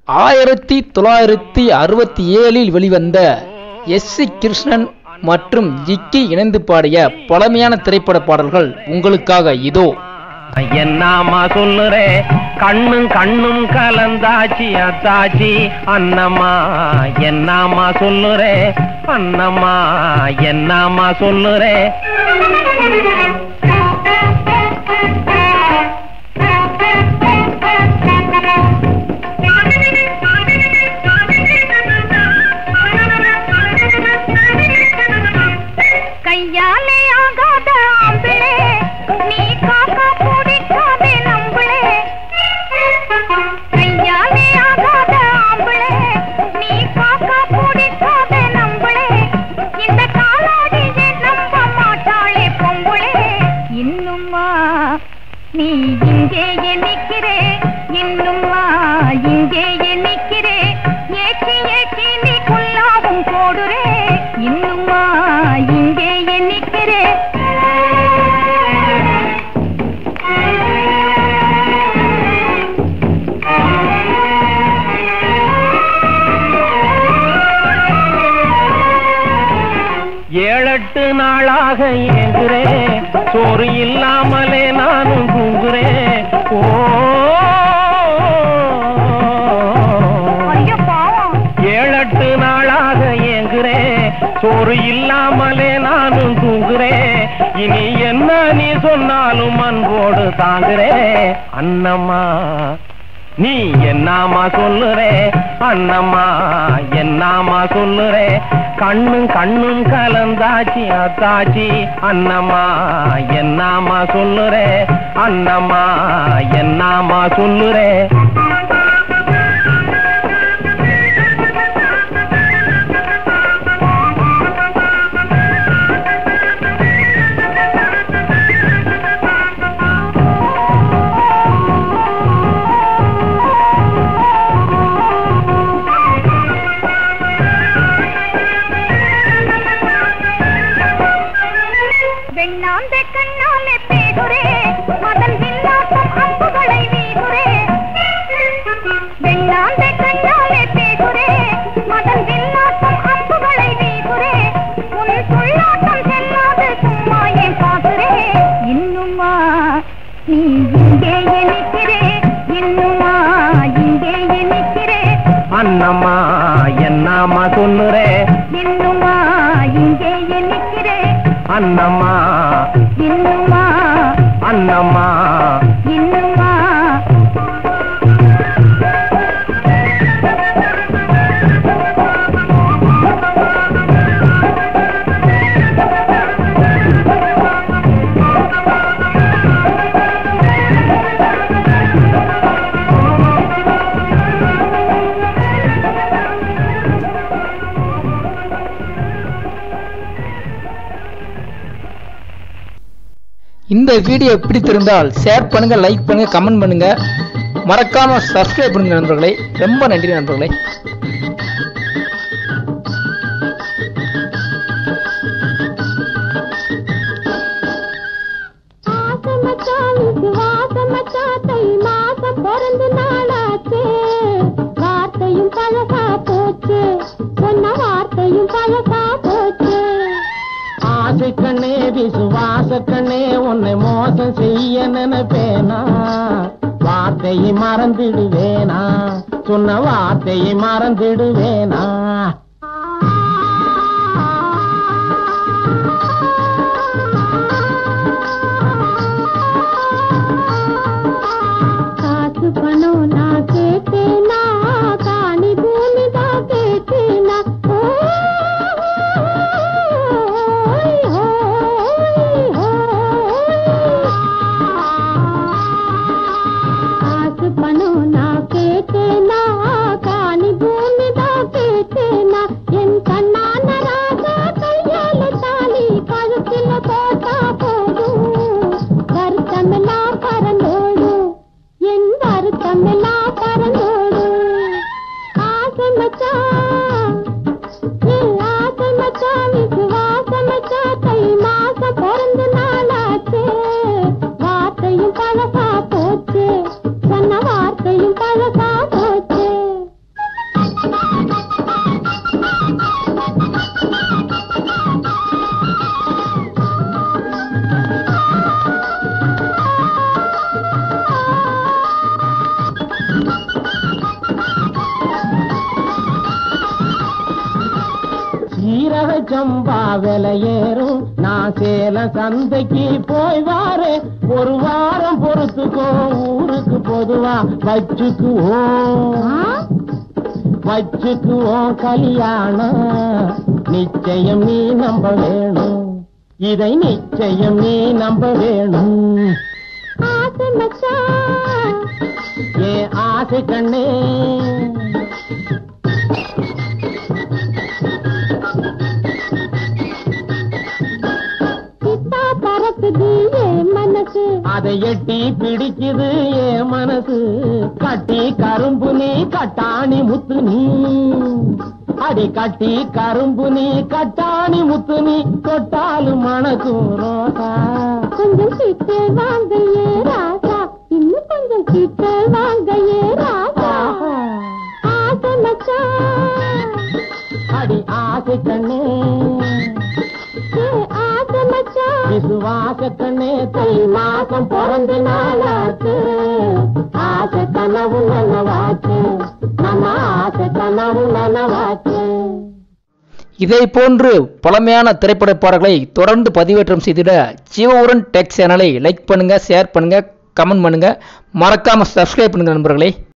ஆயிரத்தி தொள்ளாயிரத்தி அறுபத்தி ஏழில் வெளிவந்த எஸ் சி கிருஷ்ணன் மற்றும் ஜிக்கி இணைந்து பாடிய பழமையான திரைப்பட பாடல்கள் உங்களுக்காக இதோ என்னாமா சொல்லுறே கண்ணும் கண்ணும் கலந்தாச்சி அத்தாச்சி அண்ணம்மா என்னாமா சொல்லுறே அண்ணம்மா என்னாமா சொல்லுறே கையாலே ஆகாத ஆம்பிளே நீ காக்கா பிடிக்காதே நம்பளே கையாலே ஆகாத ஆம்பிளே நீ காக்கா பிடிக்காதே நம்பளே இந்த காலாடியே நம்ப மாட்டாளே பொம்பளே இன்னும்மா நீ இங்கேயே நிக்கிறே இன்னும்மா இங்கேயே நிக்கிறே ஏச்சி ஏச்சி நீ குல்லாவும் போடுறே இன்னும்மா இங்கேயே நிக்கிறே ஏழெட்டு நாளாக ஏங்குறேன் சோறு இல்லாமலே நானும் தூங்குறேன் ஓ ஐயோ பாவம் ஏழெட்டு நாளாக ஏங்குறேன் சோறு இல்லாமலே நானும் தூங்குறேன் இனி என்ன நீ சொன்னாலும் அன்போடு தாங்குறேன் அண்ணம்மா நீ என்னாமா சொல்லுறே அண்ணம்மா என்னாமா சொல்லுறே கண்ணும் கண்ணும் கலந்தாச்சி அத்தாச்சி அண்ணம்மா என்னாமா சொல்லுறே அண்ணம்மா என்னாமா சொல்லுறே வெண்ணாந்த கண்ணாலே பேகுரே மதன் வில்லாசம் அம்புகளை வீசுரே வெண்ணாந்த கண்ணாலே பேகுரே மதன் வில்லாசம் அம்புகளை வீசுரே உன் சொல்லாட்டம் செல்லாது சும்மா ஏன் பாசுரே இன்னுமா நீ இங்கே நிற்கிறே இன்னுமா இங்கே நிற்கிறே அண்ணம்மா என்னாமா சொல்லுறே இன்னுமா இங்கே நிற்கிறே அண்ணம்மா இன்னுமா அண்ணம்மா இன்னுமா இந்த வீடியோ பிடித்திருந்தால் ஷேர் பண்ணுங்க லைக் பண்ணுங்க கமெண்ட் பண்ணுங்க மறக்காம சப்ஸ்கிரைப் பண்ணுங்க நண்பர்களே ரொம்ப நன்றி நண்பர்களே ஆசமச்சான் விசுவாசமச்சா தை மாசம் பிறந்து நாளாச்சே வார்த்தையும் பழகா போச்சு சொன்ன வார்த்தையும் பழகா போச்சு ஆசை கண்ணே விசுவாச கண்ணே உன்னை மோசம் செய்ய நினைப்பேனா வார்த்தையை மறந்துடுவேனா சொன்ன வார்த்தையை மறந்துடுவேனா காசு பணம் நான் கேட்டேனா காணி பூமி தான் கேட்டேனா ஓய், ஓய், ஓய். காசு பணம் நான் கேட்டேனா காணி பூமி தான் கேட்டேனா என் கண்ணான ராஜா கையால தாலி கழுத்துல போட்டா போதும் வருத்தமெல்லாம் பறந்தோடும் என் வருத்தமெல்லாம் பறந்தோடும் ஆசை மச்சான் என் ஆசை மச்சான் விசுவாசம் மச்சான் தை மாசம் பிறந்த நாளாச்சே வார்த்தையும் பழகா போச்சு சொன்ன வார்த்தையும் பழகா போச்சு சம்பா விலையேறும் நான் சேலம் சந்தைக்கு போய் வாரேன் ஒரு வாரம் பொறுத்துக்கோ ஊருக்கு பொதுவா வச்சுக்குவோம் வச்சுக்குவோம் கல்யாணம் நிச்சயம் நீ நம்ப வேணும் இதை நிச்சயம் நீ நம்ப வேணும் ஆசை மச்சான் ஏ ஆசை கண்ணே சித்தா பறக்குது என் மனசு அதை எட்டி பிடிக்குது ஏ மனசு கட்டி கரும்பு நீ கட்டாணி முத்து நீ அடி கட்டி கரும்பு நீ கட்டாணி முத்து நீ தொட்டாலும் மணக்கும் ரோசா கொஞ்சம் கிட்ட வாங்க ஏ ராசா இன்னும் கொஞ்சம் கிட்ட வாங்க ஏ ராசா ஆசை மச்சான் அடி ஆசை கண்ணே ஏ ஆசை மச்சான் விசுவாச கண்ணே தை மாசம் பிறந்த நாளாச்சு ஆசை கனவு நனவாச்சு நம்ம ஆசை கனவு நனவாச்சு இதே போன்று பழமையான திரைப்பட பாடல்களை தொடர்ந்து பதிவேற்றம் செய்திட சிவபுரன் டெக் சேனலை லைக் பண்ணுங்க ஷேர் பண்ணுங்க கமெண்ட் பண்ணுங்க மறக்காம சப்ஸ்கிரைப் பண்ணுங்க நண்பர்களே